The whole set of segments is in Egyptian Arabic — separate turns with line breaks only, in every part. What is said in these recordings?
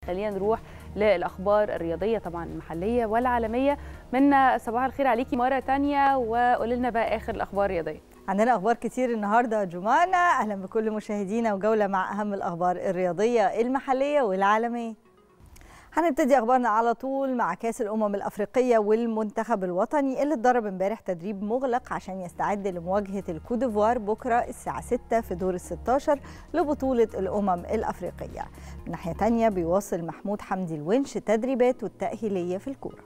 خلينا نروح للاخبار الرياضيه طبعا المحليه والعالميه منا صباح الخير عليكي مره تانية وقولي لنا بقى اخر الاخبار الرياضيه
عندنا اخبار كتير النهارده جمانه اهلا بكل مشاهدينا وجوله مع اهم الاخبار الرياضيه المحليه والعالميه هنبتدي اخبارنا على طول مع كاس الامم الافريقيه والمنتخب الوطني اللي اتدرب امبارح تدريب مغلق عشان يستعد لمواجهه الكوديفوار بكره الساعه 6 في دور ال 16 لبطوله الامم الافريقيه. من ناحيه ثانيه بيواصل محمود حمدي الونش تدريباته التاهيليه في الكوره.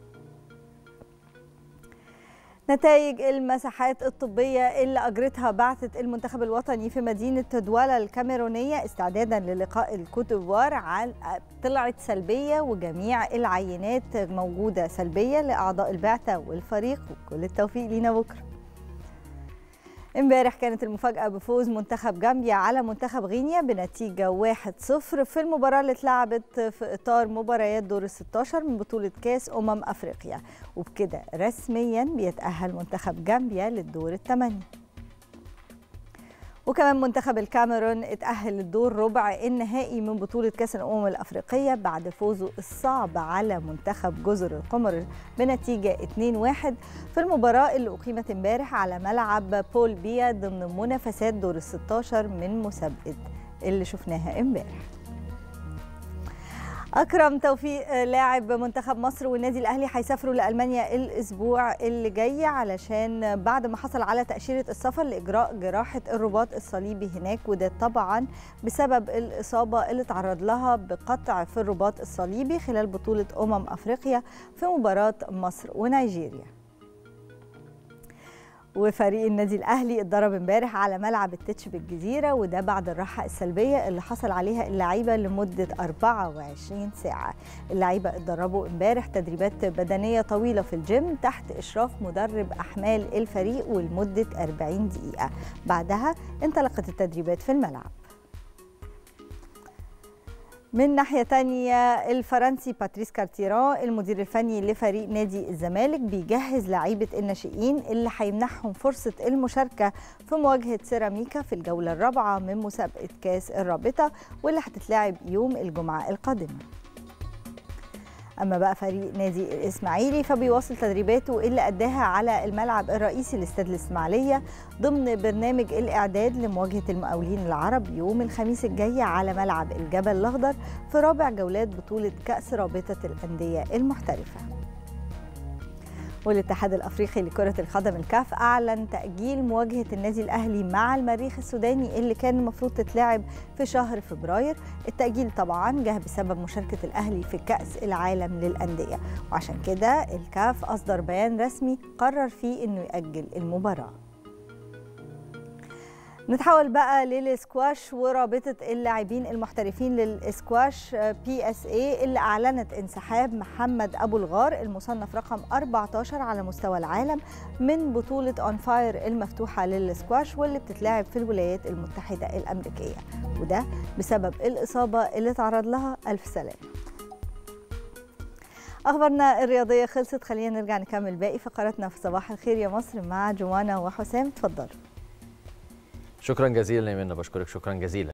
نتائج المساحات الطبية اللي أجرتها بعثة المنتخب الوطني في مدينة دوالا الكاميرونية استعدادا للقاء الكوتيفوار طلعت سلبية وجميع العينات موجودة سلبية لأعضاء البعثة والفريق وكل التوفيق لينا بكرة امبارح كانت المفاجأة بفوز منتخب جامبيا على منتخب غينيا بنتيجة 1-0 في المباراة اللي اتلعبت في إطار مباريات دور ال 16 من بطولة كاس أمم أفريقيا وبكده رسميا بيتأهل منتخب جامبيا للدور الثمانية وكمان منتخب الكاميرون اتأهل للدور ربع النهائي من بطولة كأس الأمم الأفريقية بعد فوزه الصعب على منتخب جزر القمر بنتيجة 2-1 في المباراة اللي أقيمت امبارح على ملعب بول بيا ضمن منافسات دور ال 16 من مسابقة اللي شفناها امبارح. اكرم توفيق لاعب منتخب مصر والنادي الاهلي هيسافروا لالمانيا الاسبوع اللي جاي علشان بعد ما حصل على تاشيره السفر لاجراء جراحه الرباط الصليبي هناك وده طبعا بسبب الاصابه اللي تعرض لها بقطع في الرباط الصليبي خلال بطوله امم افريقيا في مباراه مصر ونيجيريا وفريق النادي الاهلي اتدرب امبارح على ملعب التتش بالجزيره وده بعد الراحه السلبيه اللي حصل عليها اللعيبه لمده 24 ساعه اللعيبه اتدربوا امبارح تدريبات بدنيه طويله في الجيم تحت اشراف مدرب احمال الفريق ولمده 40 دقيقه بعدها انطلقت التدريبات في الملعب من ناحية تانية الفرنسي باتريس كارتيران المدير الفني لفريق نادي الزمالك بيجهز لعيبة الناشئين اللي هيمنحهم فرصة المشاركة في مواجهة سيراميكا في الجولة الرابعة من مسابقة كاس الرابطة واللي هتتلعب يوم الجمعة القادمة اما بقى فريق نادي الاسماعيلي فبيواصل تدريباته اللي اداها على الملعب الرئيسي لاستاد الاسماعيليه ضمن برنامج الاعداد لمواجهه المقاولين العرب يوم الخميس الجاي على ملعب الجبل الاخضر في رابع جولات بطوله كاس رابطه الانديه المحترفه والاتحاد الافريقي لكره القدم الكاف اعلن تاجيل مواجهه النادي الاهلي مع المريخ السوداني اللي كان المفروض تتلعب في شهر فبراير التاجيل طبعا جه بسبب مشاركه الاهلي في كاس العالم للانديه وعشان كده الكاف اصدر بيان رسمي قرر فيه انه ياجل المباراه نتحول بقى للسكواش ورابطة اللاعبين المحترفين للسكواش بي اس اي اللي اعلنت انسحاب محمد ابو الغار المصنف رقم 14 على مستوى العالم من بطولة اون فاير المفتوحة للسكواش واللي بتتلعب في الولايات المتحدة الامريكية وده بسبب الاصابة اللي تعرض لها الف سلامة اخبارنا الرياضية خلصت خلينا نرجع نكمل باقي فقراتنا في صباح الخير يا مصر مع جوانا وحسام اتفضلوا
شكرا جزيلا يا منى بشكرك شكرا جزيلا